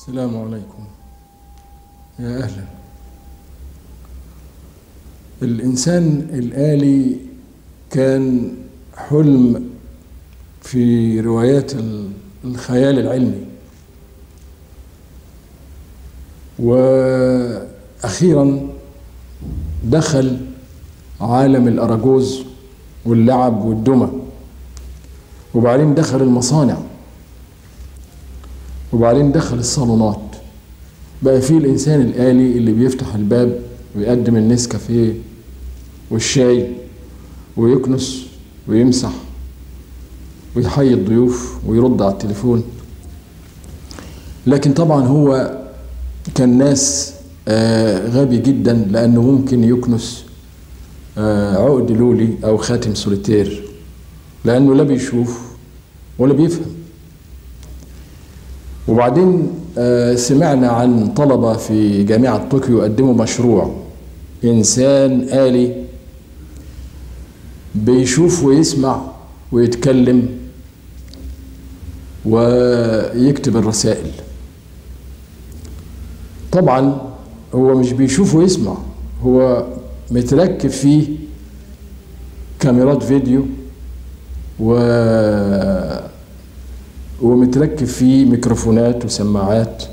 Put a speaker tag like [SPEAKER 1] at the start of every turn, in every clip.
[SPEAKER 1] السلام عليكم يا أهلا الإنسان الآلي كان حلم في روايات الخيال العلمي وأخيرا دخل عالم الأراجوز واللعب والدمى وبعدين دخل المصانع وبعدين دخل الصالونات بقى فيه الإنسان الآلي اللي بيفتح الباب ويقدم النسكافيه والشاي ويكنس ويمسح ويحيي الضيوف ويرد على التليفون لكن طبعا هو كان ناس آه غبي جدا لأنه ممكن يكنس آه عقد لولي أو خاتم سوليتير لأنه لا بيشوف ولا بيفهم وبعدين آه سمعنا عن طلبة في جامعة طوكيو قدموا مشروع إنسان آلي بيشوف ويسمع ويتكلم ويكتب الرسائل طبعا هو مش بيشوف ويسمع هو متركب فيه كاميرات فيديو و ومتركب فيه ميكروفونات وسماعات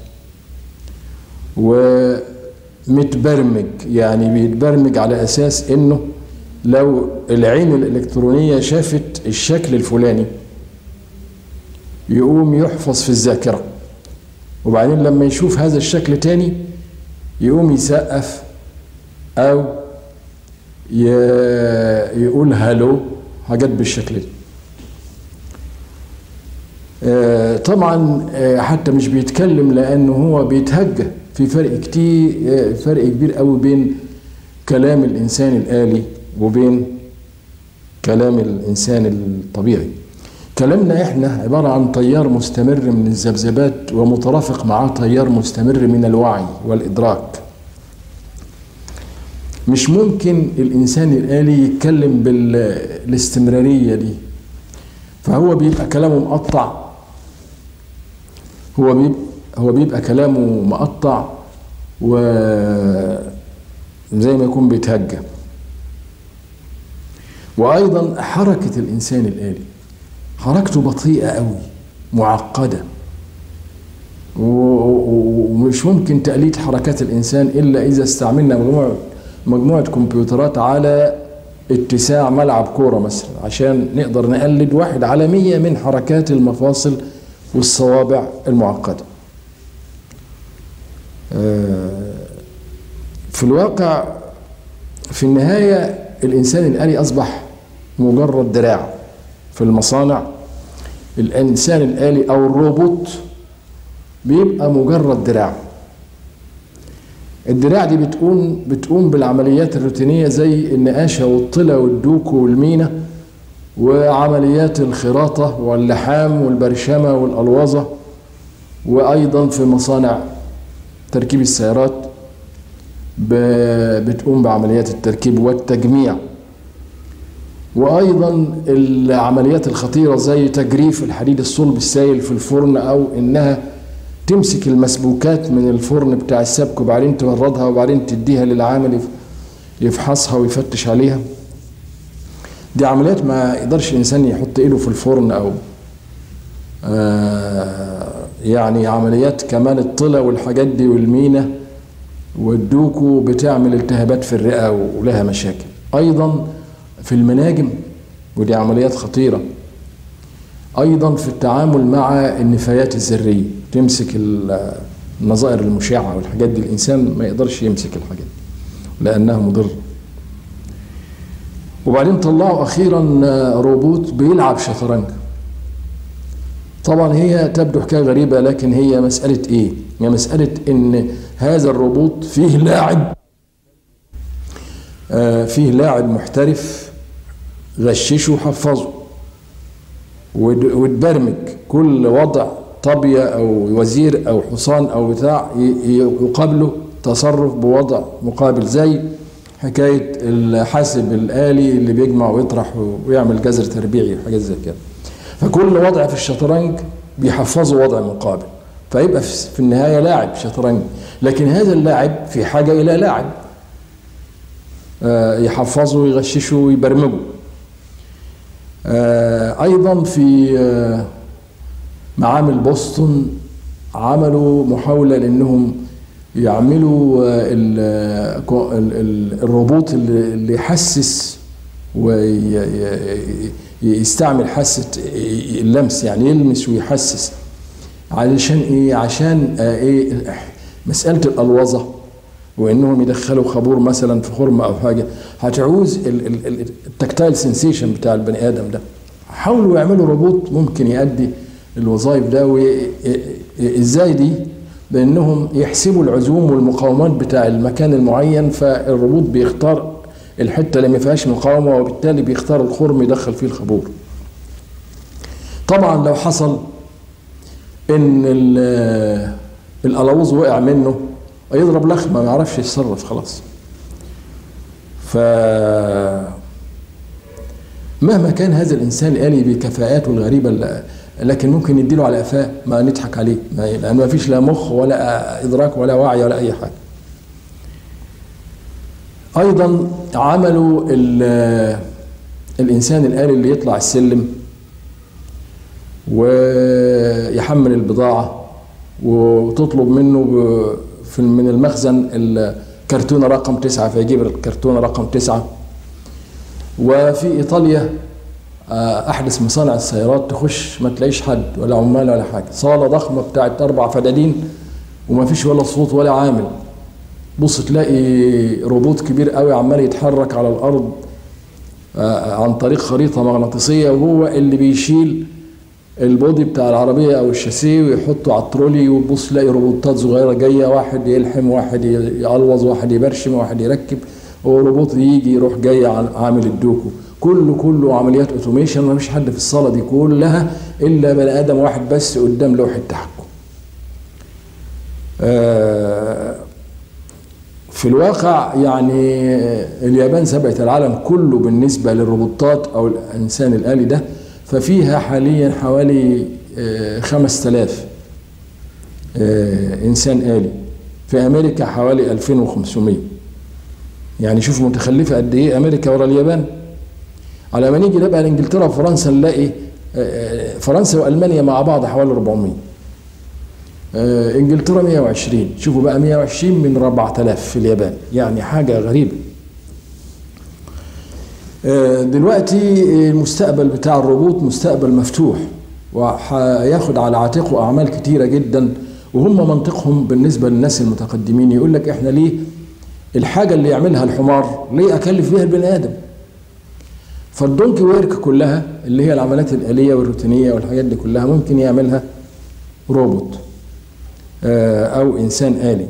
[SPEAKER 1] ومتبرمج يعني بيتبرمج على اساس انه لو العين الالكترونيه شافت الشكل الفلاني يقوم يحفظ في الذاكره وبعدين لما يشوف هذا الشكل تاني يقوم يسقف او يقول هالو حاجات بالشكل ده طبعا حتى مش بيتكلم لانه هو بيتهجى في فرق كتير فرق كبير قوي بين كلام الانسان الالي وبين كلام الانسان الطبيعي كلامنا احنا عباره عن تيار مستمر من الذبذبات ومترافق معاه تيار مستمر من الوعي والادراك مش ممكن الانسان الالي يتكلم بالاستمراريه دي فهو بيبقى كلامه مقطع هو بيبقى هو بيبقى كلامه مقطع و زي ما يكون بيتهجى وايضا حركه الانسان الالي حركته بطيئه قوي معقده ومش ممكن تقليد حركات الانسان الا اذا استعملنا مجموعه مجموعه كمبيوترات على اتساع ملعب كوره مثلا عشان نقدر نقلد واحد على مية من حركات المفاصل والصوابع المعقده في الواقع في النهايه الانسان الالي اصبح مجرد دراع في المصانع الانسان الالي او الروبوت بيبقى مجرد دراع الدراع دي بتقوم بتقوم بالعمليات الروتينيه زي النقاشه والطلة والدوك والمينا وعمليات الخراطه واللحام والبرشمه والالوظه وايضا في مصانع تركيب السيارات بتقوم بعمليات التركيب والتجميع وايضا العمليات الخطيره زي تجريف الحديد الصلب السائل في الفرن او انها تمسك المسبوكات من الفرن بتاع السبك وبعدين تبردها وبعدين تديها للعامل يفحصها ويفتش عليها دي عمليات ما يقدرش الانسان يحط ايده في الفرن او آه يعني عمليات كمان الطلة والحاجات دي والمينا والدوكو بتعمل التهابات في الرئة ولها مشاكل ايضا في المناجم ودي عمليات خطيرة ايضا في التعامل مع النفايات الذريه تمسك النظائر المشعه والحاجات دي الانسان ما يقدرش يمسك الحاجات دي لانها مضره وبعدين طلعوا اخيرا روبوت بيلعب شطرنج طبعا هي تبدو حكايه غريبه لكن هي مساله ايه هي مساله ان هذا الروبوت فيه لاعب آه فيه لاعب محترف غششه وحفظه وتبرمج كل وضع طابية أو وزير أو حصان أو بتاع يقابله تصرف بوضع مقابل زي حكاية الحاسب الآلي اللي بيجمع ويطرح ويعمل جذر تربيعي وحاجات زي كده فكل وضع في الشطرنج بيحفظه وضع مقابل فيبقى في النهاية لاعب شطرنج لكن هذا اللاعب في حاجة إلى لاعب يحفظه ويغششه ويبرمجه أيضا في معامل بوسطن عملوا محاولة لأنهم يعملوا الروبوت اللي يحسس ويستعمل حاسة اللمس يعني يلمس ويحسس علشان ايه عشان ايه مسألة الألوظة وانهم يدخلوا خابور مثلا في خرمة او حاجة هتعوز التكتايل سنسيشن بتاع البني ادم ده حاولوا يعملوا روبوت ممكن يؤدي الوظائف ده ازاي دي بانهم يحسبوا العزوم والمقاومات بتاع المكان المعين فالروبوت بيختار الحته اللي ما فيهاش مقاومه وبالتالي بيختار الخرم يدخل فيه الخابور طبعا لو حصل ان الالوز وقع منه يضرب لخمه ما يعرفش يتصرف خلاص ف مهما كان هذا الانسان الالي بكفاءاته الغريبه لكن ممكن نديله على قفاه ما نضحك عليه لان ما فيش لا مخ ولا ادراك ولا وعي ولا اي حاجه ايضا عملوا الانسان الالي اللي يطلع السلم ويحمل البضاعه وتطلب منه في من المخزن الكرتونه رقم تسعه فيجيب الكرتونه رقم تسعه وفي ايطاليا احدث مصانع السيارات تخش ما تلاقيش حد ولا عمال ولا حاجه صاله ضخمه بتاعت اربع فدادين وما فيش ولا صوت ولا عامل بص تلاقي روبوت كبير قوي عمال يتحرك على الارض عن طريق خريطه مغناطيسيه وهو اللي بيشيل البودي بتاع العربيه او الشاسيه ويحطه على الترولي وتبص تلاقي روبوتات صغيره جايه واحد يلحم واحد يقلوظ واحد يبرشم واحد يركب وروبوت يجي يروح جاي عامل الدوكو كله كله عمليات اوتوميشن ما فيش حد في الصاله دي كلها الا بني ادم واحد بس قدام لوحه التحكم آه في الواقع يعني اليابان سبقت العالم كله بالنسبة للروبوتات أو الإنسان الآلي ده ففيها حاليا حوالي خمس تلاف إنسان آلي في أمريكا حوالي 2500 يعني شوف متخلفة قد إيه أمريكا ورا اليابان على ما نيجي نبقى لإنجلترا وفرنسا نلاقي فرنسا وألمانيا مع بعض حوالي 400 انجلترا 120 شوفوا بقى 120 من 4000 في اليابان يعني حاجه غريبه دلوقتي المستقبل بتاع الروبوت مستقبل مفتوح وهياخد على عاتقه اعمال كتيره جدا وهم منطقهم بالنسبه للناس المتقدمين يقول لك احنا ليه الحاجه اللي يعملها الحمار ليه اكلف بيها البني ادم فالدونكي ويرك كلها اللي هي العمليات الاليه والروتينيه والحاجات دي كلها ممكن يعملها روبوت او انسان الي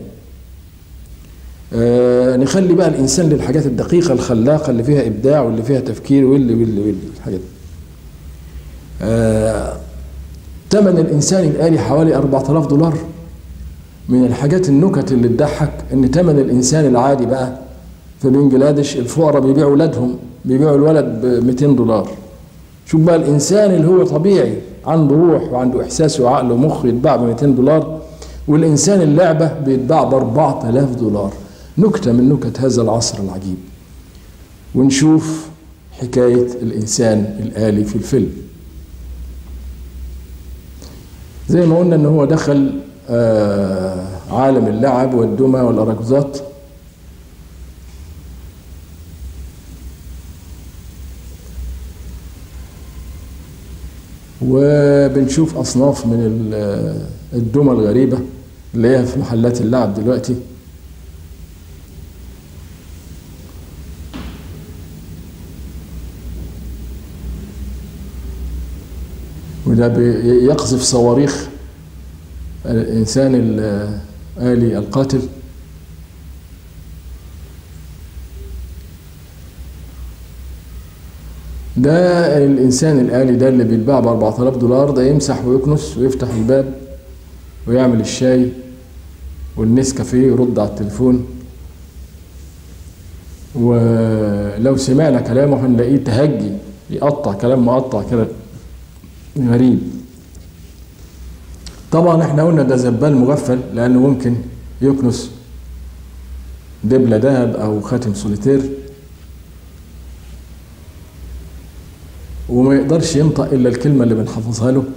[SPEAKER 1] آه نخلي بقى الانسان للحاجات الدقيقه الخلاقه اللي فيها ابداع واللي فيها تفكير واللي واللي واللي الحاجات آه ثمن الانسان الالي حوالي 4000 دولار من الحاجات النكت اللي تضحك ان ثمن الانسان العادي بقى في بنجلاديش الفقراء بيبيعوا ولادهم بيبيعوا الولد ب 200 دولار شوف بقى الانسان اللي هو طبيعي عنده روح وعنده احساس وعقل ومخ يتباع ب 200 دولار والانسان اللعبه بيتباع ب 4000 دولار نكته من نكت هذا العصر العجيب ونشوف حكايه الانسان الالي في الفيلم زي ما قلنا ان هو دخل آه عالم اللعب والدمى والاراجوزات وبنشوف اصناف من الدمى الغريبه اللي هي في محلات اللعب دلوقتي وده يقذف صواريخ الانسان الالي القاتل ده الانسان الالي ده اللي بيتباع ب 4000 دولار ده يمسح ويكنس ويفتح الباب ويعمل الشاي والنسكافيه يرد على التليفون ولو سمعنا كلامه هنلاقيه تهجي يقطع كلام مقطع كده غريب طبعا احنا قلنا ده زبال مغفل لانه ممكن يكنس دبلة ذهب او خاتم سوليتير وما يقدرش ينطق الا الكلمة اللي بنحفظها له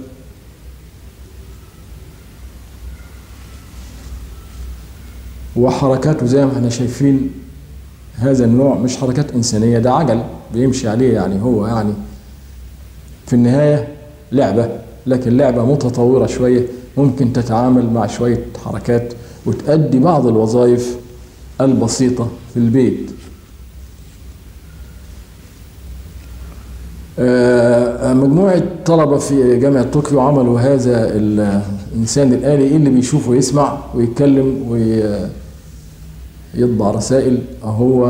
[SPEAKER 1] وحركاته زي ما احنا شايفين هذا النوع مش حركات إنسانية ده عجل بيمشي عليه يعني هو يعني في النهاية لعبة لكن لعبة متطورة شوية ممكن تتعامل مع شوية حركات وتأدي بعض الوظائف البسيطة في البيت مجموعة طلبة في جامعة طوكيو عملوا هذا الإنسان الآلي اللي بيشوف ويسمع ويتكلم ويطبع رسائل هو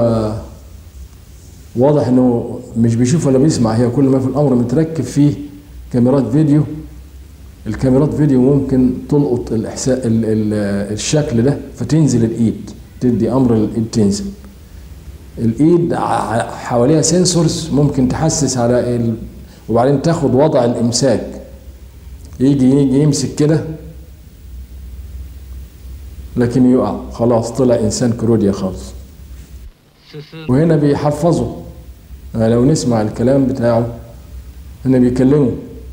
[SPEAKER 1] واضح انه مش بيشوف ولا بيسمع هي كل ما في الامر متركب فيه كاميرات فيديو الكاميرات فيديو ممكن تلقط الاحساء ال ال الشكل ده فتنزل الايد تدي امر الايد تنزل الايد حواليها سنسورز ممكن تحسس على ال... وبعدين تاخد وضع الامساك يجي يجي يمسك كده لكن يقع خلاص طلع انسان كروديا خالص وهنا بيحفظوا لو نسمع الكلام بتاعه هنا بيكلموا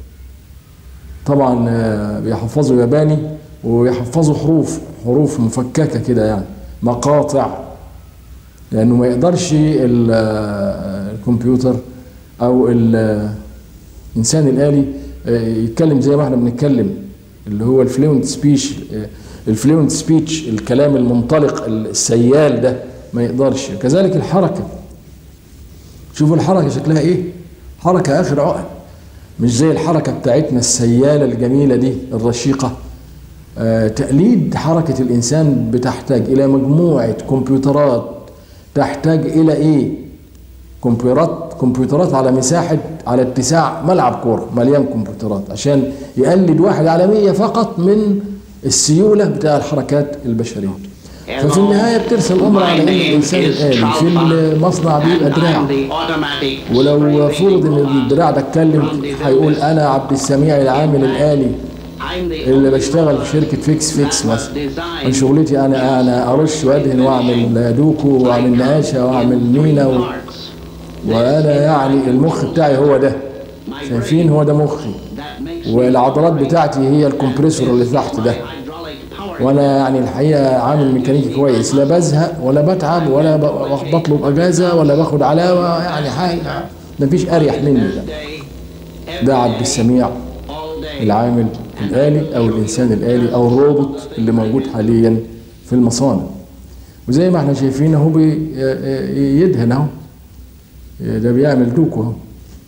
[SPEAKER 1] طبعا بيحفظوا ياباني ويحفظوا حروف حروف مفككه كده يعني مقاطع لانه ما يقدرش الكمبيوتر او الانسان الالي يتكلم زي ما احنا بنتكلم اللي هو الفلوينت سبيش الفلوينت سبيتش الكلام المنطلق السيال ده ما يقدرش كذلك الحركه شوفوا الحركه شكلها ايه حركه اخر عقل مش زي الحركه بتاعتنا السياله الجميله دي الرشيقه آه تقليد حركه الانسان بتحتاج الى مجموعه كمبيوترات تحتاج الى ايه كمبيوترات كمبيوترات على مساحه على اتساع ملعب كوره مليان كمبيوترات عشان يقلد واحد على مية فقط من السيوله بتاع الحركات البشريه ففي النهايه بترسل الامر على ان الانسان الالي في المصنع بيبقى دراع ولو فرض ان الدراع ده اتكلم هيقول انا عبد السميع العامل الالي اللي بشتغل في شركه فيكس فيكس مثلا من شغلتي انا انا ارش وادهن واعمل دوكو واعمل نقاشه واعمل مينا و... وانا يعني المخ بتاعي هو ده شايفين هو ده مخي والعضلات بتاعتي هي الكمبريسور اللي تحت ده وانا يعني الحقيقه عامل ميكانيكي كويس لا بزهق ولا بتعب ولا بطلب اجازه ولا باخد علاوه يعني حاجه مفيش اريح مني ده ده عبد السميع العامل الالي او الانسان الالي او الروبوت اللي موجود حاليا في المصانع وزي ما احنا شايفين اهو بيدهن اهو ده بيعمل دوكو اهو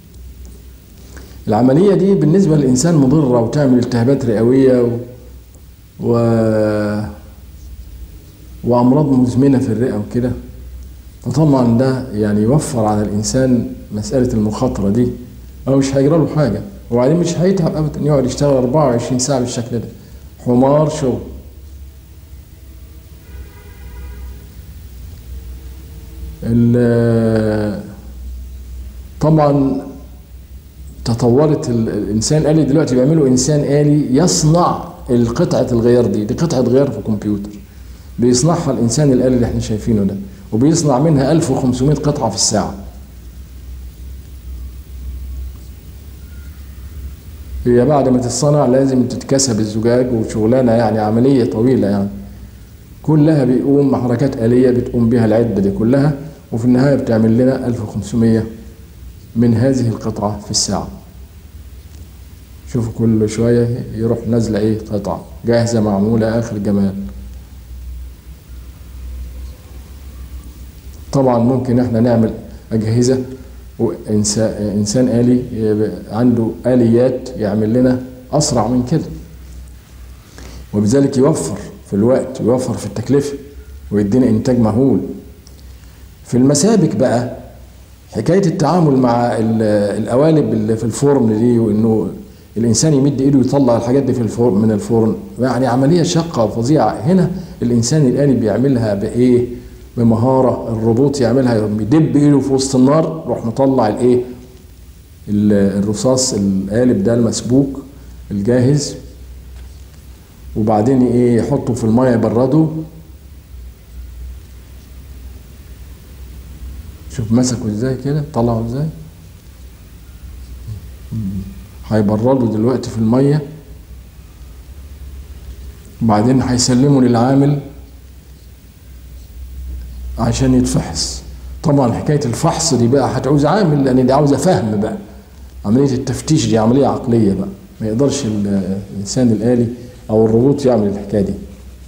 [SPEAKER 1] العملية دي بالنسبة للإنسان مضرة وتعمل التهابات رئوية و... و... وأمراض مزمنة في الرئة وكده فطبعا ده يعني يوفر على الإنسان مسألة المخاطرة دي أو مش هيجرى له حاجة وبعدين مش هيتعب أبدا يقعد يشتغل 24 ساعة بالشكل ده حمار شغل طبعا تطورت الانسان الالي دلوقتي بيعملوا انسان الي يصنع القطعه الغيار دي دي قطعه غيار في كمبيوتر بيصنعها الانسان الالي اللي احنا شايفينه ده وبيصنع منها 1500 قطعه في الساعه هي بعد ما تتصنع لازم تتكسب الزجاج وشغلانه يعني عمليه طويله يعني كلها بيقوم حركات آلية بتقوم بها العدة دي كلها وفي النهاية بتعمل لنا 1500 من هذه القطعة في الساعة شوفوا كل شوية يروح نازلة ايه قطعة جاهزة معمولة آخر جمال طبعا ممكن احنا نعمل أجهزة وإنسان آلي عنده آليات يعمل لنا أسرع من كده وبذلك يوفر في الوقت ويوفر في التكلفة ويدينا إنتاج مهول في المسابك بقى حكاية التعامل مع القوالب اللي في الفرن دي وإنه الإنسان يمد إيده يطلع الحاجات دي في الفرن من الفرن يعني عملية شاقة وفظيعة هنا الإنسان الآلي بيعملها بإيه؟ بمهارة الروبوت يعملها يدب إيده في وسط النار يروح مطلع الإيه؟ الرصاص القالب ده المسبوك الجاهز وبعدين ايه يحطه في الميه يبرده شوف مسكه ازاي كده طلعه ازاي هيبرده دلوقتي في الميه وبعدين هيسلمه للعامل عشان يتفحص طبعا حكايه الفحص دي بقى هتعوز عامل لان دي عاوزه فهم بقى عمليه التفتيش دي عمليه عقليه بقى ما يقدرش الانسان الالي او الروبوت يعمل الحكايه دي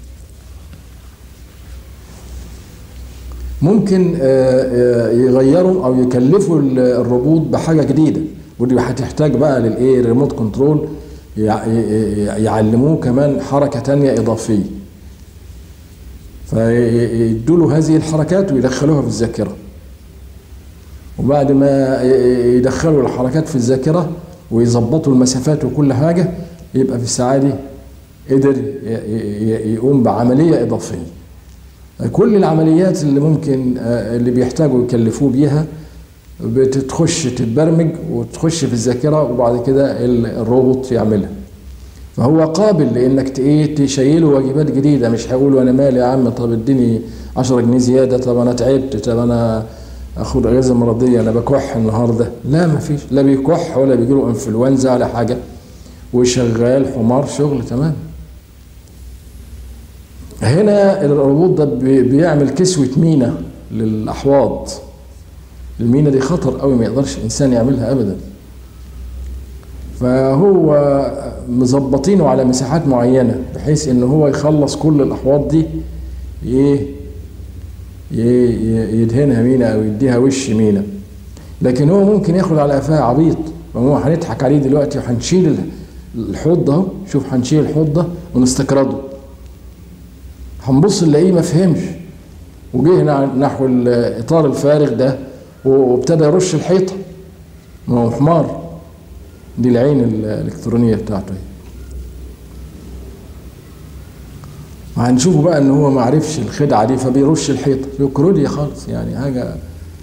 [SPEAKER 1] ممكن يغيروا او يكلفوا الروبوت بحاجه جديده ودي هتحتاج بقى للايه ريموت كنترول يعلموه كمان حركه تانية اضافيه فيدوا له هذه الحركات ويدخلوها في الذاكره وبعد ما يدخلوا الحركات في الذاكره ويظبطوا المسافات وكل حاجه يبقى في الساعه دي قدر يقوم بعمليه اضافيه كل العمليات اللي ممكن اللي بيحتاجوا يكلفوه بيها بتتخش تتبرمج وتخش في الذاكره وبعد كده الروبوت يعملها فهو قابل لانك ايه تشيله واجبات جديده مش هيقول وانا مالي يا عم طب اديني 10 جنيه زياده طب انا تعبت طب انا اخد اجازه مرضيه انا بكح النهارده لا ما فيش لا بيكح ولا بيجي له انفلونزا ولا حاجه وشغال حمار شغل تمام هنا الروبوت ده بيعمل كسوة مينا للأحواض المينا دي خطر قوي ما يقدرش الإنسان يعملها أبدا فهو مظبطينه على مساحات معينة بحيث إن هو يخلص كل الأحواض دي إيه يدهنها مينا أو يديها وش مينا لكن هو ممكن ياخد على قفاه عبيط وهو هنضحك عليه دلوقتي وهنشيل الحوض ده شوف هنشيل الحوض ده ونستكرده هنبص نلاقيه ما فهمش وجه نحو الاطار الفارغ ده وابتدى يرش الحيطه ما هو حمار دي العين الالكترونيه بتاعته هنشوفه بقى ان هو ما عرفش الخدعه دي فبيرش الحيطه بيكروديا خالص يعني حاجه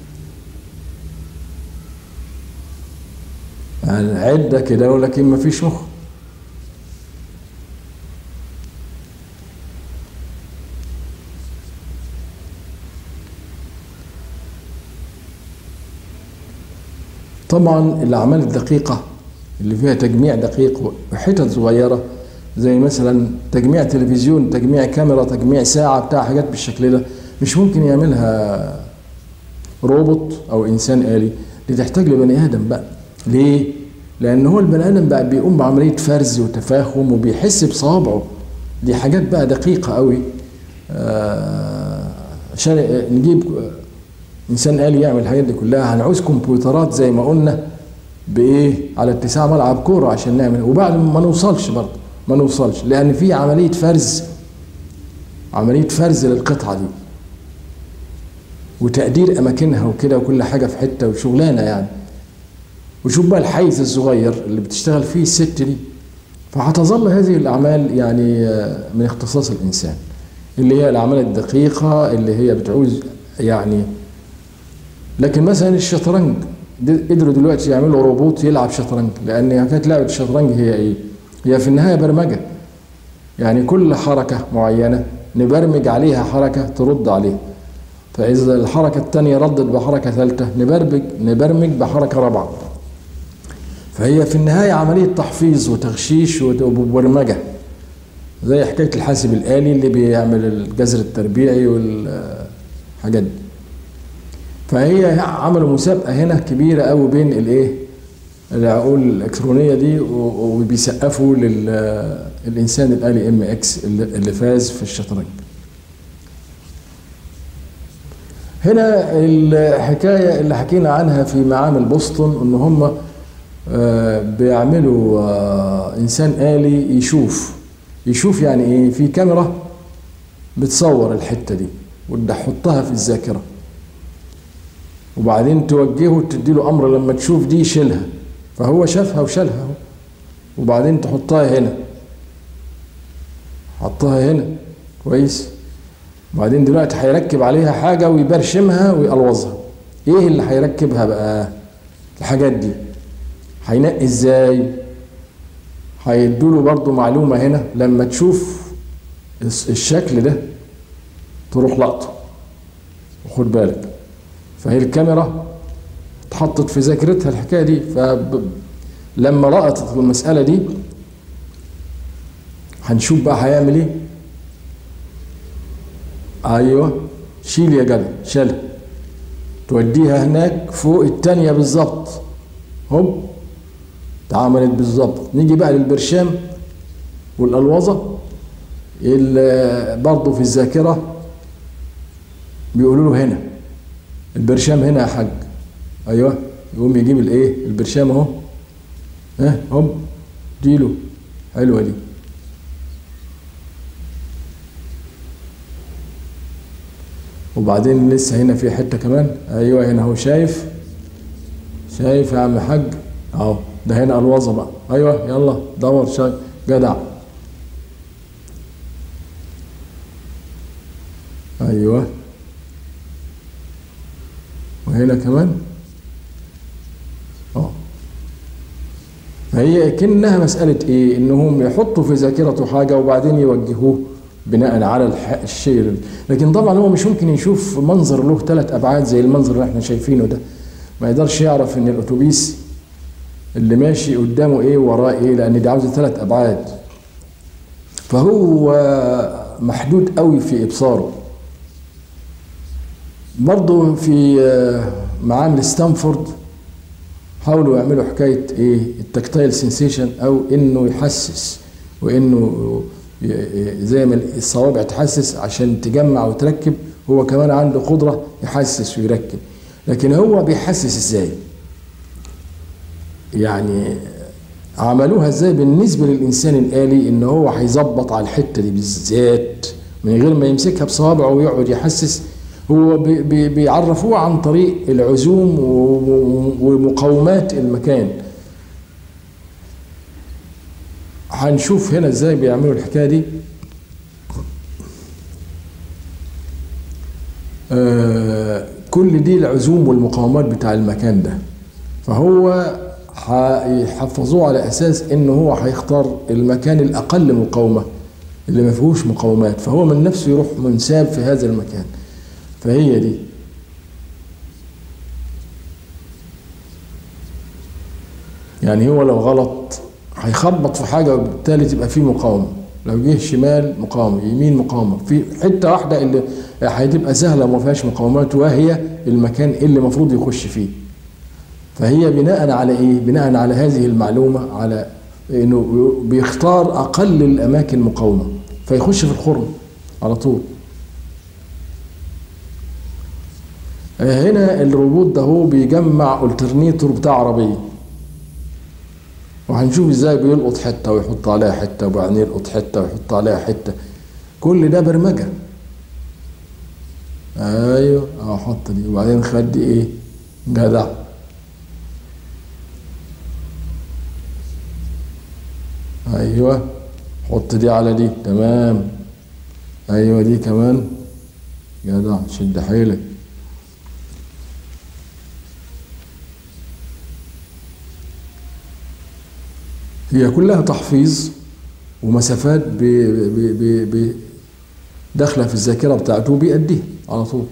[SPEAKER 1] يعني عده كده ولكن ما فيش مخ طبعا الاعمال الدقيقه اللي فيها تجميع دقيق وحتت صغيره زي مثلا تجميع تلفزيون تجميع كاميرا تجميع ساعه بتاع حاجات بالشكل ده مش ممكن يعملها روبوت او انسان آلي دي تحتاج لبني ادم بقى ليه لان هو البني ادم بقى بيقوم بعمليه فرز وتفاهم وبيحس بصوابعه دي حاجات بقى دقيقه قوي عشان آه نجيب انسان آلي يعمل الحاجات دي كلها هنعوز كمبيوترات زي ما قلنا بايه على اتساع ملعب كوره عشان نعمل وبعد ما نوصلش برضه ما نوصلش لان في عمليه فرز عمليه فرز للقطعه دي وتقدير اماكنها وكده وكل حاجه في حته وشغلانه يعني وشوف بقى الحيز الصغير اللي بتشتغل فيه الست دي فهتظل هذه الاعمال يعني من اختصاص الانسان اللي هي الاعمال الدقيقه اللي هي بتعوز يعني لكن مثلا الشطرنج قدروا دلوقتي يعملوا روبوت يلعب شطرنج لان كانت لعبه الشطرنج هي ايه؟ هي في النهايه برمجه يعني كل حركه معينه نبرمج عليها حركه ترد عليها فاذا الحركه الثانيه ردت بحركه ثالثه نبرمج نبرمج بحركه رابعه فهي في النهايه عمليه تحفيظ وتغشيش وبرمجه زي حكايه الحاسب الالي اللي بيعمل الجذر التربيعي والحاجات دي فهي عملوا مسابقه هنا كبيره قوي بين الايه العقول الالكترونيه دي وبيسقفوا للانسان الالي ام اكس اللي فاز في الشطرنج هنا الحكايه اللي حكينا عنها في معامل بوسطن ان هم بيعملوا انسان الي يشوف يشوف يعني ايه في كاميرا بتصور الحته دي وتحطها في الذاكره وبعدين توجهه تدي له امر لما تشوف دي شيلها فهو شافها وشالها وبعدين تحطها هنا حطها هنا كويس وبعدين دلوقتي هيركب عليها حاجه ويبرشمها ويقلوظها ايه اللي هيركبها بقى الحاجات دي هينقي ازاي هيدوله برضو معلومة هنا لما تشوف الس- الشكل ده تروح لقطه وخد بالك فهي الكاميرا اتحطت في ذاكرتها الحكاية دي فلما لقطت المسألة دي هنشوف بقى هيعمل ايه ايوه شيل يا جدع شيلها توديها هناك فوق التانية بالظبط هوب اتعملت بالظبط نيجي بقى للبرشام والألوظة اللي برضه في الذاكرة بيقولوا له هنا البرشام هنا يا حاج ايوه يقوم يجيب الايه البرشام اهو ها هوب ديله حلوه دي وبعدين لسه هنا في حته كمان ايوه هنا اهو شايف شايف يا عم حاج اهو ده هنا الوظه بقى ايوه يلا دور شايف جدع ايوه وهنا كمان اه فهي كأنها مسألة إيه؟ إنهم يحطوا في ذاكرته حاجة وبعدين يوجهوه بناء على الح- الشيء لكن طبعا هو مش ممكن يشوف منظر له ثلاث أبعاد زي المنظر اللي احنا شايفينه ده ما يقدرش يعرف إن الأتوبيس اللي ماشي قدامه إيه وراه إيه لأن دي عاوزة ثلاث أبعاد فهو محدود قوي في إبصاره برضه في آه، معامل ستانفورد حاولوا يعملوا حكايه ايه التكتايل سensation او انه يحسس وانه ي- ي- زي ما الصوابع تحسس عشان تجمع وتركب هو كمان عنده قدره يحسس ويركب لكن هو بيحسس ازاي يعني عملوها ازاي بالنسبه للانسان الالي ان هو هيظبط على الحته دي بالذات من غير ما يمسكها بصوابعه ويقعد يحسس هو بي- بي- بيعرفوه عن طريق العزوم و- ومقاومات المكان هنشوف هنا ازاي بيعملوا الحكايه دي آه كل دي العزوم والمقاومات بتاع المكان ده فهو هيحفظوه على اساس ان هو هيختار المكان الاقل مقاومه اللي ما فيهوش مقاومات فهو من نفسه يروح منساب في هذا المكان فهي دي يعني هو لو غلط هيخبط في حاجه وبالتالي تبقى فيه مقاومه لو جه شمال مقاومه يمين مقاومه في حته واحده اللي هتبقى سهله وما فيهاش مقاومات وهي المكان اللي المفروض يخش فيه فهي بناء على ايه بناء على هذه المعلومه على انه بيختار اقل الاماكن مقاومه فيخش في الخرم على طول هنا الروبوت ده هو بيجمع الترنيتور بتاع عربيه وهنشوف ازاي بيلقط حته ويحط عليها حته وبعدين يلقط حته ويحط عليها حته كل ده برمجه ايوه اه حط دي وبعدين خد دي ايه جدع ايوه حط دي على دي تمام ايوه دي كمان جدع شد حيلك هي كلها تحفيظ ومسافات ب ب ب ب داخله في الذاكره بتاعته بيأديها على طول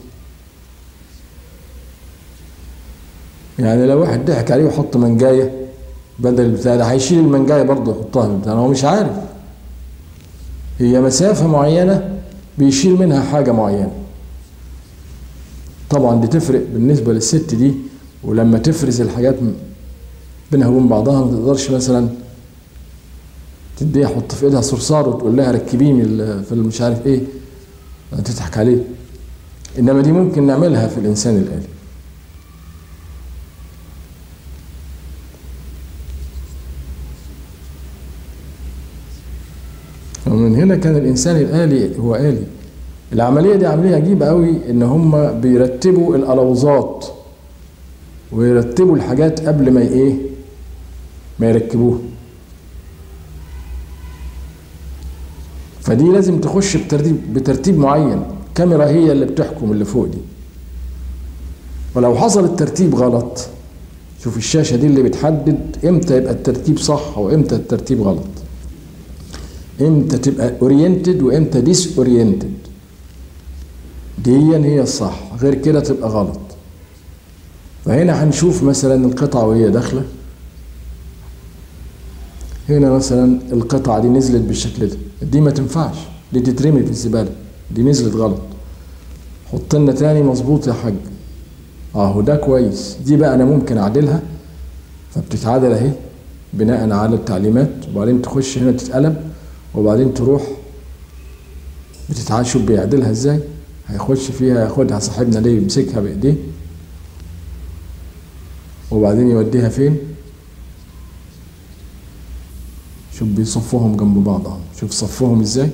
[SPEAKER 1] يعني لو واحد ضحك عليه وحط منجايه بدل البتاع ده هيشيل المنجايه برضه يحطها في البتاع هو مش عارف هي مسافه معينه بيشيل منها حاجه معينه طبعا دي تفرق بالنسبه للست دي ولما تفرز الحاجات بينها وبين بعضها ما تقدرش مثلا تديها حط في ايدها صرصار وتقول لها ركبيني في مش عارف ايه تضحك عليه انما دي ممكن نعملها في الانسان الالي ومن هنا كان الانسان الالي هو الي العمليه دي عمليه عجيبه قوي ان هم بيرتبوا الالوظات ويرتبوا الحاجات قبل ما ايه ما يركبوها فدي لازم تخش بترتيب بترتيب معين كاميرا هي اللي بتحكم اللي فوق دي ولو حصل الترتيب غلط شوف الشاشه دي اللي بتحدد امتى يبقى الترتيب صح وامتى الترتيب غلط امتى تبقى اورينتد وامتى ديس اورينتد دي هي الصح غير كده تبقى غلط فهنا هنشوف مثلا القطعة وهي داخلة هنا مثلا القطعة دي نزلت بالشكل ده دي ما تنفعش دي تترمي في الزبالة دي نزلت غلط حط لنا تاني مظبوط يا حاج اهو ده كويس دي بقى انا ممكن اعدلها فبتتعدل اهي بناء على التعليمات وبعدين تخش هنا تتقلب وبعدين تروح بتتعاد شوف بيعدلها ازاي هيخش فيها ياخدها صاحبنا ليه يمسكها بايديه وبعدين يوديها فين شوف بيصفوهم جنب بعض اهو شوف صفوهم ازاي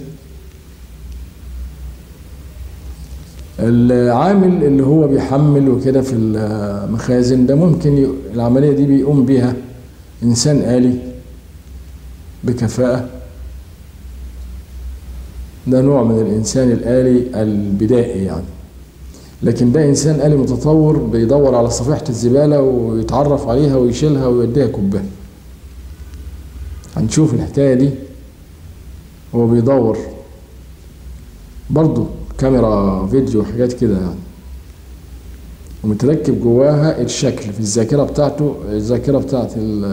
[SPEAKER 1] العامل اللي هو بيحمل وكده في المخازن ده ممكن ي... العملية دي بيقوم بيها إنسان آلي بكفاءة ده نوع من الإنسان الآلي البدائي يعني لكن ده إنسان آلي متطور بيدور على صفيحة الزبالة ويتعرف عليها ويشيلها ويوديها كوباية هنشوف الحكاية دي هو بيدور برضه كاميرا فيديو حاجات كده يعني ومتركب جواها الشكل في الذاكرة بتاعته الذاكرة بتاعت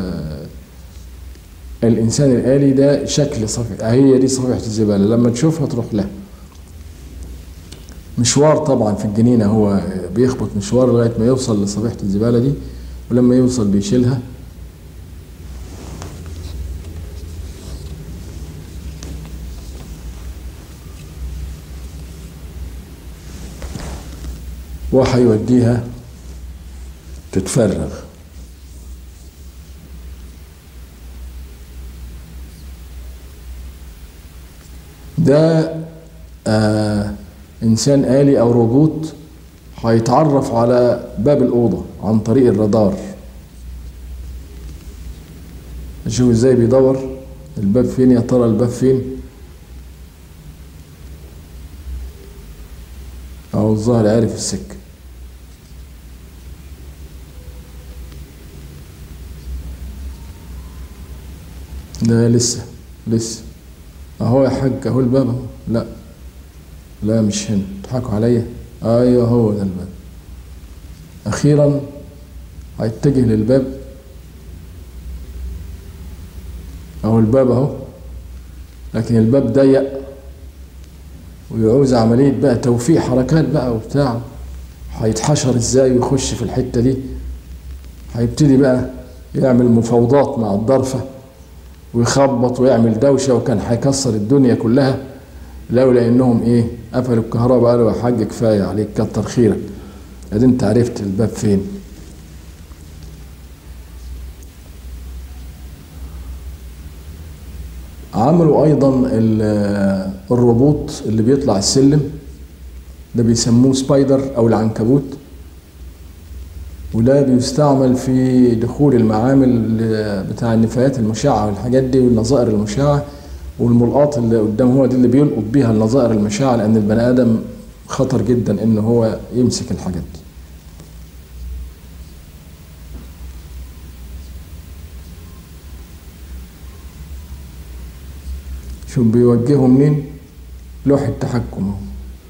[SPEAKER 1] الإنسان الآلي ده شكل صفيحة هي دي صفيحة الزبالة لما تشوفها تروح لها مشوار طبعا في الجنينة هو بيخبط مشوار لغاية ما يوصل لصفيحة الزبالة دي ولما يوصل بيشيلها وهيوديها تتفرغ ده آه إنسان آلي أو روبوت هيتعرف على باب الأوضة عن طريق الرادار شوف ازاي بيدور الباب فين يا ترى الباب فين أو الظاهر عارف السكة لا لسه لسه اهو يا حاج اهو الباب اهو لا لا مش هنا تضحكوا عليا ايوه هو ده الباب اخيرا هيتجه للباب اهو الباب اهو لكن الباب ضيق ويعوز عملية بقى توفيق حركات بقى وبتاع هيتحشر ازاي ويخش في الحتة دي هيبتدي بقى يعمل مفاوضات مع الضرفة ويخبط ويعمل دوشة وكان هيكسر الدنيا كلها لولا انهم ايه قفلوا الكهرباء قالوا يا حاج كفاية عليك كتر خيرك ادي انت عرفت الباب فين عملوا ايضا الروبوت اللي بيطلع السلم ده بيسموه سبايدر او العنكبوت وده بيستعمل في دخول المعامل بتاع النفايات المشعة والحاجات دي والنظائر المشعة والملقاط اللي قدام هو دي اللي بيلقط بيها النظائر المشعة لأن البني آدم خطر جدا إن هو يمسك الحاجات دي شوف بيوجهه منين لوح التحكم اهو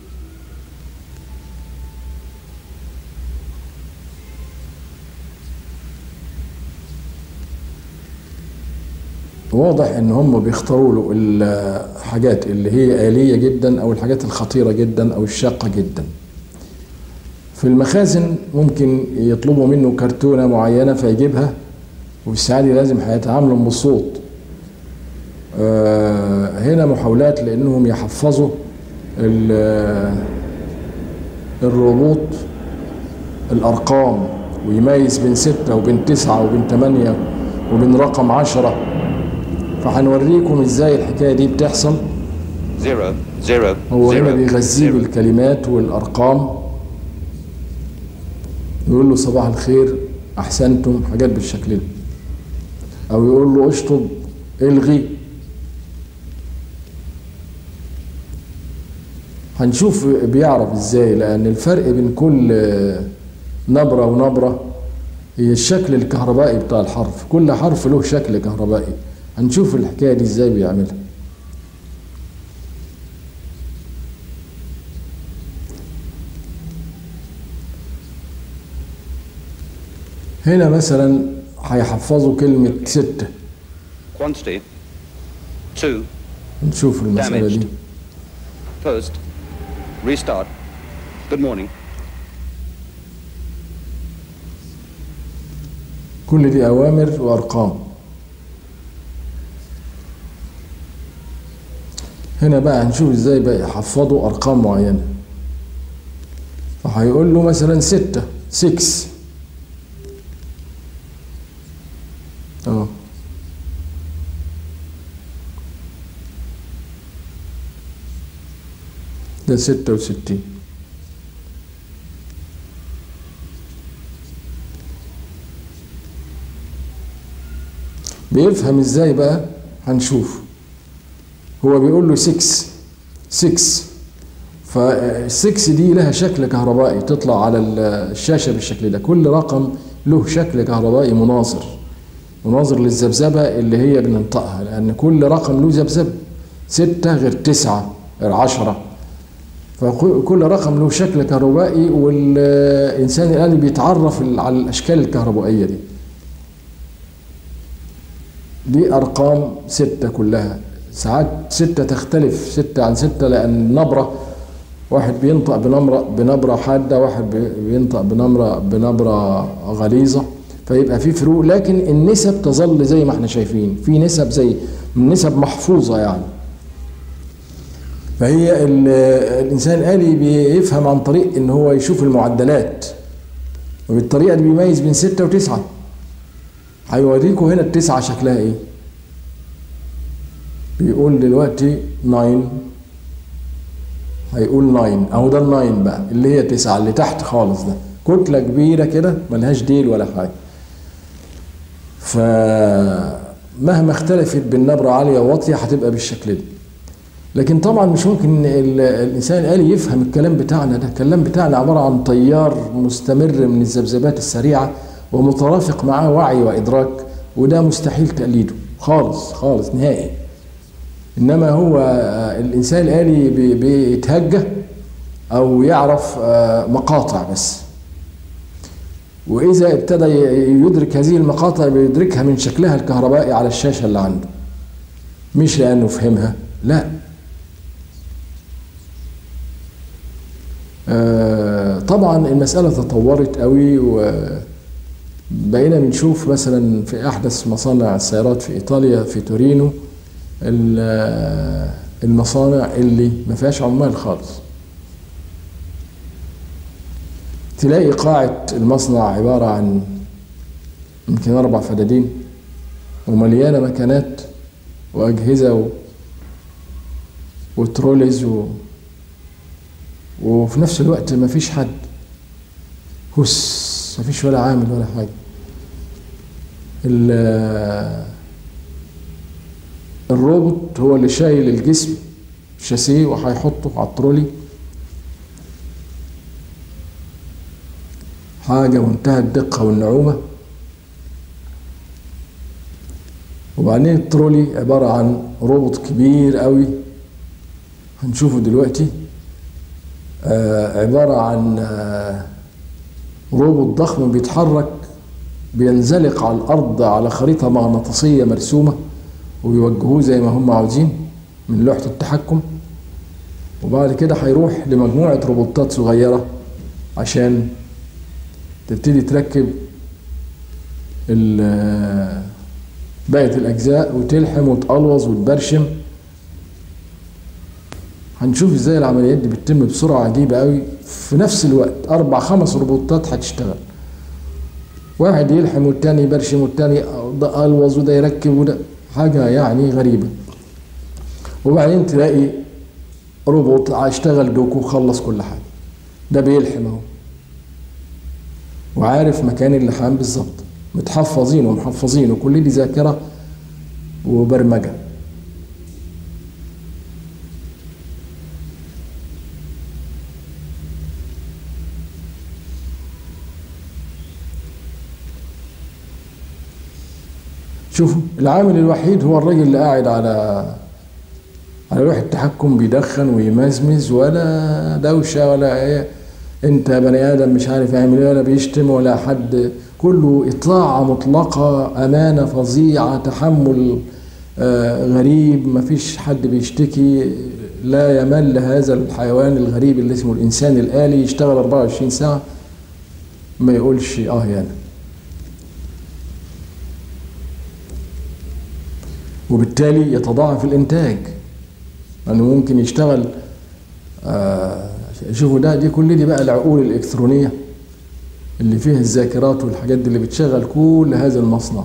[SPEAKER 1] واضح ان هم بيختاروا له الحاجات اللي هي آلية جدا او الحاجات الخطيرة جدا او الشاقة جدا في المخازن ممكن يطلبوا منه كرتونة معينة فيجيبها وفي الساعة دي لازم هيتعاملوا بالصوت هنا محاولات لانهم يحفظوا الروبوت الارقام ويميز بين ستة وبين تسعة وبين ثمانية وبين رقم عشرة فهنوريكم ازاي الحكاية دي بتحصل
[SPEAKER 2] zero, zero,
[SPEAKER 1] هو هنا
[SPEAKER 2] zero,
[SPEAKER 1] بيغذيه
[SPEAKER 2] zero.
[SPEAKER 1] بالكلمات والارقام يقول له صباح الخير احسنتم حاجات بالشكل ده او يقول له اشطب الغي هنشوف بيعرف ازاي لان الفرق بين كل نبرة ونبرة هي الشكل الكهربائي بتاع الحرف كل حرف له شكل كهربائي هنشوف الحكاية دي ازاي بيعملها هنا مثلا هيحفظوا كلمة ستة
[SPEAKER 2] Quantity. Two.
[SPEAKER 1] نشوف المسألة دي
[SPEAKER 2] Damaged. Post. Restart. Good morning.
[SPEAKER 1] كل دي أوامر وأرقام هنا بقى هنشوف ازاي بقى يحفظوا أرقام معينة فهيقول له مثلا ستة 6 اه ده ستة وستين بيفهم ازاي بقى هنشوف هو بيقول له 6 6 فال6 دي لها شكل كهربائي تطلع على الشاشة بالشكل ده كل رقم له شكل كهربائي مناظر مناظر للذبذبة اللي هي بننطقها لأن كل رقم له ذبذبة ستة غير تسعة غير عشرة فكل رقم له شكل كهربائي والإنسان الآلي بيتعرف على الأشكال الكهربائية دي دي أرقام ستة كلها ساعات ستة تختلف ستة عن ستة لأن نبرة واحد بينطق بنبرة بنبرة حادة واحد بينطق بنبرة بنبرة غليظة فيبقى في فروق لكن النسب تظل زي ما احنا شايفين في نسب زي نسب محفوظة يعني فهي الإنسان الآلي بيفهم عن طريق إن هو يشوف المعدلات وبالطريقة دي بيميز بين ستة وتسعة هيوريكوا هنا التسعة شكلها إيه بيقول دلوقتي 9 هيقول 9 اهو ده الناين بقى اللي هي 9 اللي تحت خالص ده كتله كبيره كده ملهاش ديل ولا حاجه فمهما اختلفت بالنبره عاليه وواطيه هتبقى بالشكل ده لكن طبعا مش ممكن الانسان الالي يفهم الكلام بتاعنا ده الكلام بتاعنا عباره عن تيار مستمر من الذبذبات السريعه ومترافق معاه وعي وادراك وده مستحيل تقليده خالص خالص نهائي انما هو الانسان الالي بيتهجى او يعرف مقاطع بس واذا ابتدى يدرك هذه المقاطع بيدركها من شكلها الكهربائي على الشاشه اللي عنده مش لانه فهمها لا طبعا المساله تطورت قوي وبقينا بنشوف مثلا في احدث مصانع السيارات في ايطاليا في تورينو المصانع اللي ما فيهاش عمال خالص تلاقي قاعة المصنع عبارة عن يمكن أربع فدادين ومليانة مكانات وأجهزة و... وتروليز و... وفي نفس الوقت ما فيش حد هس ما فيش ولا عامل ولا حاجة ال... الروبوت هو اللي شايل الجسم شاسيه وهيحطه على الترولي حاجة منتهى الدقة والنعومة وبعدين الترولي عبارة عن روبوت كبير قوي هنشوفه دلوقتي آه عبارة عن آه روبوت ضخم بيتحرك بينزلق على الأرض على خريطة مغناطيسية مرسومة وبيوجهوه زي ما هم عاوزين من لوحة التحكم وبعد كده هيروح لمجموعة روبوتات صغيرة عشان تبتدي تركب بقية الأجزاء وتلحم وتقلوظ وتبرشم هنشوف ازاي العمليات دي بتتم بسرعة عجيبة قوي في نفس الوقت أربع خمس روبوتات هتشتغل واحد يلحم والتاني يبرشم والتاني ده ألوظ وده يركب وده حاجة يعني غريبة وبعدين تلاقي روبوت اشتغل دوكو خلص كل حاجة ده بيلحم اهو وعارف مكان اللحام بالظبط متحفظين ومحفظين وكل دي ذاكرة وبرمجة شوفوا العامل الوحيد هو الراجل اللي قاعد على على لوح التحكم بيدخن ويمزمز ولا دوشة ولا ايه انت بني ادم مش عارف يعمل ايه ولا بيشتم ولا حد كله إطاعة مطلقة أمانة فظيعة تحمل آه، غريب مفيش حد بيشتكي لا يمل هذا الحيوان الغريب اللي اسمه الإنسان الآلي يشتغل 24 ساعة ما يقولش آه يعني وبالتالي يتضاعف الإنتاج لأنه يعني ممكن يشتغل آه شوفوا ده دي كل دي بقى العقول الإلكترونية اللي فيها الذاكرات والحاجات دي اللي بتشغل كل هذا المصنع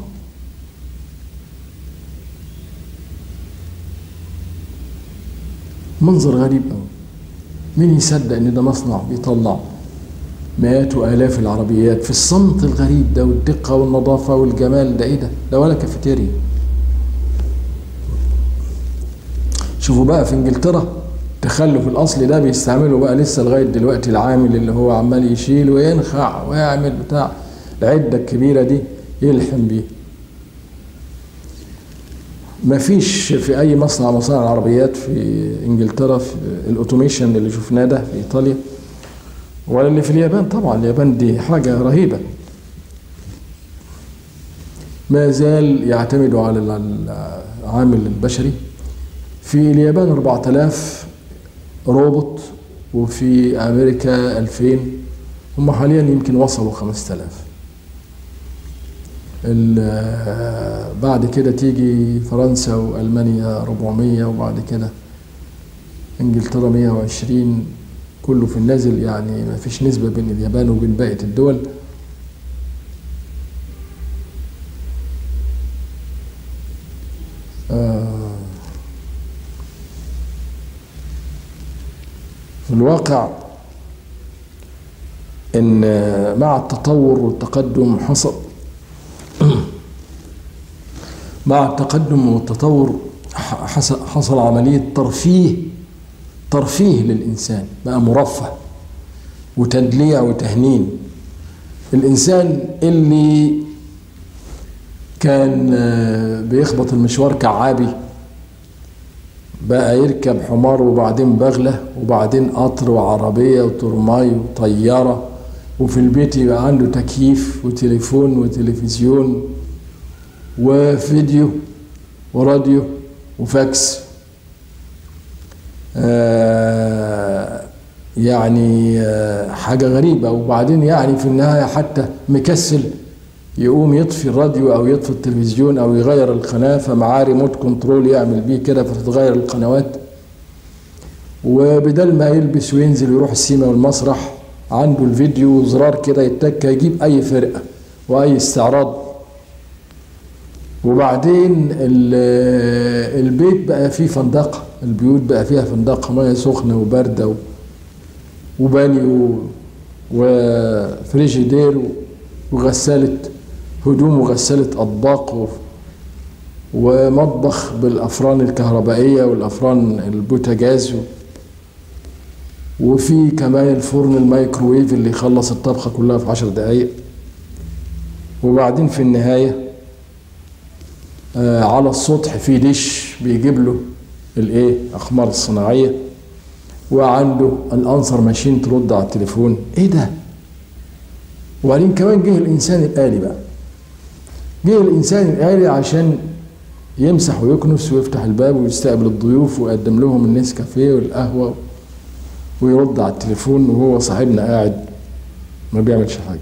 [SPEAKER 1] منظر غريب قوي مين يصدق ان ده مصنع بيطلع مئات والاف العربيات في الصمت الغريب ده والدقه والنظافه والجمال ده ايه ده ده ولا كافيتيريا شوفوا بقى في انجلترا التخلف الاصلي ده بيستعملوا بقى لسه لغايه دلوقتي العامل اللي هو عمال يشيل وينخع ويعمل بتاع العده الكبيره دي يلحم بيه ما فيش في اي مصنع مصانع العربيات في انجلترا في الاوتوميشن اللي شفناه ده في ايطاليا ولا اللي في اليابان طبعا اليابان دي حاجه رهيبه ما زال يعتمدوا على العامل البشري في اليابان 4000 روبوت وفي امريكا 2000 هم حاليا يمكن وصلوا 5000 بعد كده تيجي فرنسا والمانيا 400 وبعد كده انجلترا 120 كله في النازل يعني ما فيش نسبة بين اليابان وبين بقية الدول آه في الواقع ان مع التطور والتقدم حصل مع التقدم والتطور حصل عملية ترفيه ترفيه للإنسان بقى مرفه وتدليع وتهنين الإنسان اللي كان بيخبط المشوار كعابي بقى يركب حمار وبعدين بغلة وبعدين قطر وعربية وترماي وطيارة وفي البيت يبقى عنده تكييف وتليفون وتلفزيون وفيديو وراديو وفاكس آه يعني آه حاجة غريبة وبعدين يعني في النهاية حتى مكسل يقوم يطفي الراديو أو يطفي التلفزيون أو يغير القناة فمعاه ريموت كنترول يعمل بيه كده فتتغير القنوات وبدل ما يلبس وينزل يروح السيما والمسرح عنده الفيديو زرار كده يتك يجيب أي فرقة وأي استعراض وبعدين البيت بقى فيه فندقة البيوت بقى فيها فندقة مياه سخنة وباردة وبانيو وفريجيدير وغسالة هدوم وغسالة أطباق ومطبخ بالأفران الكهربائية والأفران البوتاجاز وفي كمان الفرن الميكروويف اللي يخلص الطبخة كلها في عشر دقايق وبعدين في النهايه آه على السطح في دش بيجيب له الايه اقمار الصناعيه وعنده الانسر ماشين ترد على التليفون ايه ده وبعدين كمان جه الانسان الالي بقى جه الانسان الالي عشان يمسح ويكنس ويفتح الباب ويستقبل الضيوف ويقدم لهم النسكافيه والقهوه ويرد على التليفون وهو صاحبنا قاعد ما بيعملش حاجه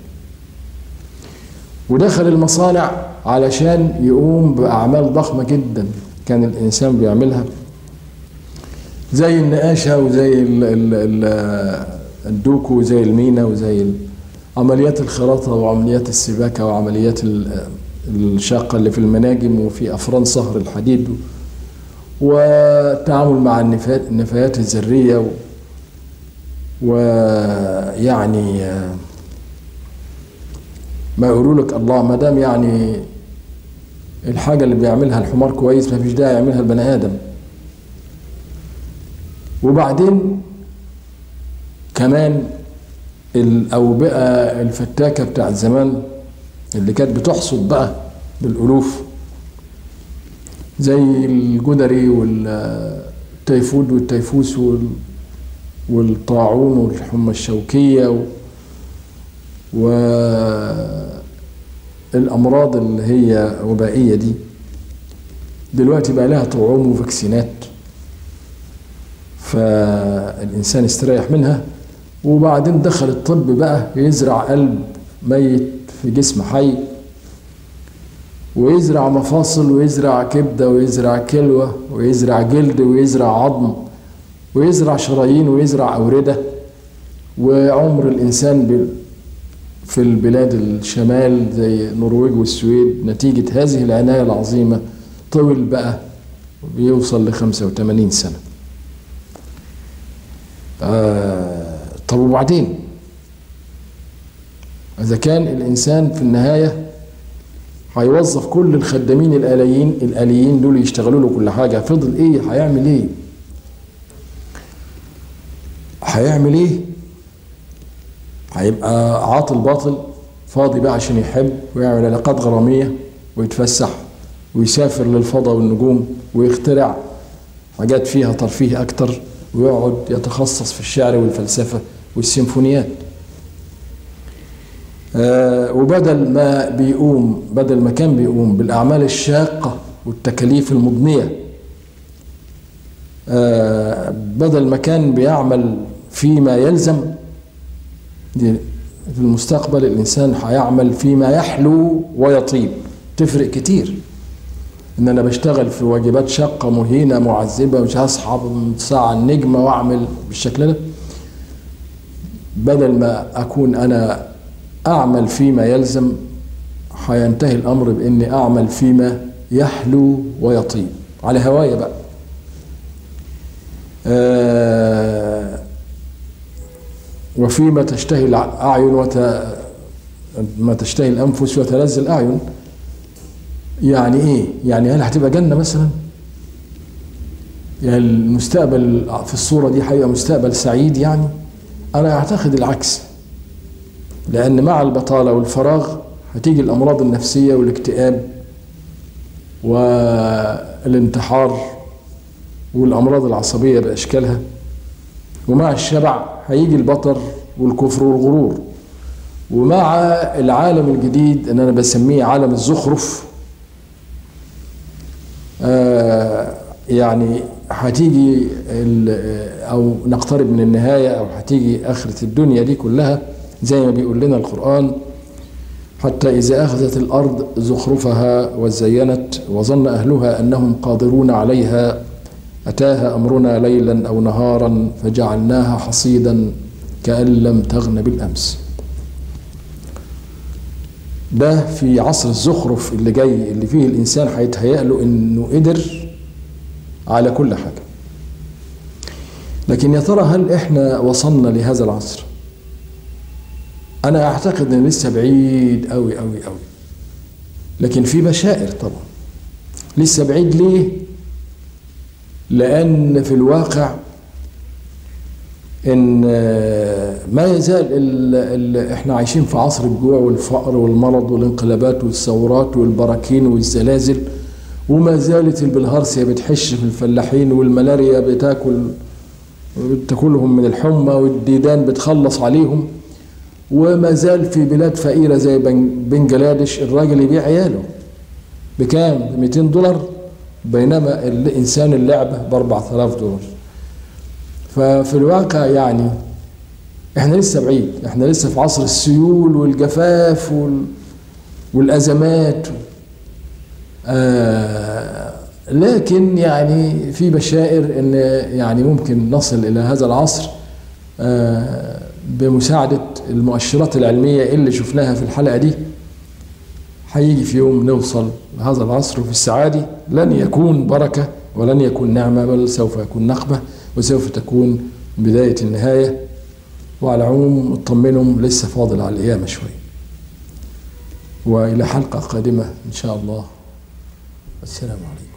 [SPEAKER 1] ودخل المصانع علشان يقوم بأعمال ضخمة جدا كان الإنسان بيعملها زي النقاشة وزي ال ال ال الدوكو وزي المينا وزي عمليات الخراطة وعمليات السباكة وعمليات الشاقة اللي في المناجم وفي أفران صهر الحديد والتعامل مع النفايات الذرية ويعني ما يقولوا لك الله ما دام يعني الحاجة اللي بيعملها الحمار كويس ما فيش داعي يعملها البني آدم وبعدين كمان الأوبئة الفتاكة بتاعت زمان اللي كانت بتحصد بقى بالألوف زي الجدري والتيفود والتيفوس والطاعون والحمى الشوكية و الأمراض اللي هي وبائية دي دلوقتي بقى لها طعوم وفاكسينات فالإنسان استريح منها وبعدين دخل الطب بقى يزرع قلب ميت في جسم حي ويزرع مفاصل ويزرع كبدة ويزرع كلوة ويزرع جلد ويزرع عظم ويزرع شرايين ويزرع أوردة وعمر الإنسان بال- في البلاد الشمال زي النرويج والسويد نتيجة هذه العناية العظيمة طول بقى بيوصل ل 85 سنة آه طب وبعدين إذا كان الإنسان في النهاية هيوظف كل الخدامين الآليين الآليين دول يشتغلوا له كل حاجة فضل إيه هيعمل إيه هيعمل إيه هيبقى عاطل باطل فاضي بقى عشان يحب ويعمل علاقات غرامية ويتفسح ويسافر للفضاء والنجوم ويخترع حاجات فيها ترفيه أكتر ويقعد يتخصص في الشعر والفلسفة والسيمفونيات آه وبدل ما بيقوم بدل ما كان بيقوم بالأعمال الشاقة والتكاليف المضنية آه بدل ما كان بيعمل فيما يلزم دي في المستقبل الإنسان هيعمل فيما يحلو ويطيب تفرق كتير إن أنا بشتغل في واجبات شاقة مهينة معذبة مش هصحى ساعة النجمة وأعمل بالشكل ده بدل ما أكون أنا أعمل فيما يلزم هينتهي الأمر بإني أعمل فيما يحلو ويطيب على هواية بقى آه وفيما تشتهي الأعين وت... ما تشتهي الأنفس وتلذ الأعين يعني إيه؟ يعني هل هتبقى جنة مثلا؟ يعني المستقبل في الصورة دي هيبقى مستقبل سعيد يعني؟ أنا أعتقد العكس لأن مع البطالة والفراغ هتيجي الأمراض النفسية والاكتئاب والانتحار والأمراض العصبية بأشكالها ومع الشبع هيجي البطر والكفر والغرور ومع العالم الجديد اللي أنا بسميه عالم الزخرف آه يعني هتيجي أو نقترب من النهاية أو هتيجي آخرة الدنيا دي كلها زي ما بيقول لنا القرآن حتى إذا أخذت الأرض زخرفها وزينت وظن أهلها أنهم قادرون عليها أتاها أمرنا ليلا أو نهارا فجعلناها حصيدا كأن لم تغن بالأمس ده في عصر الزخرف اللي جاي اللي فيه الإنسان هيتهيأ له إنه قدر على كل حاجة لكن يا ترى هل إحنا وصلنا لهذا العصر أنا أعتقد إن لسه بعيد أوي أوي أوي لكن في بشائر طبعا لسه بعيد ليه؟ لأن في الواقع إن ما يزال ال ال إحنا عايشين في عصر الجوع والفقر والمرض والانقلابات والثورات والبراكين والزلازل وما زالت البلهارسيا بتحش في الفلاحين والملاريا بتاكل بتاكلهم من الحمى والديدان بتخلص عليهم وما زال في بلاد فقيرة زي بنجلاديش الراجل يبيع عياله بكام؟ ب 200 دولار بينما الإنسان اللعبة ب 4000 دولار ففي الواقع يعني احنا لسه بعيد احنا لسه في عصر السيول والجفاف وال والأزمات آه لكن يعني في بشائر ان يعني ممكن نصل الى هذا العصر آه بمساعدة المؤشرات العلمية اللي شفناها في الحلقة دي هيجي في يوم نوصل لهذا العصر وفي السعادة لن يكون بركة ولن يكون نعمة بل سوف يكون نقمة وسوف تكون بداية النهاية وعلى العموم اطمنهم لسه فاضل على القيامة شوي وإلى حلقة قادمة إن شاء الله السلام عليكم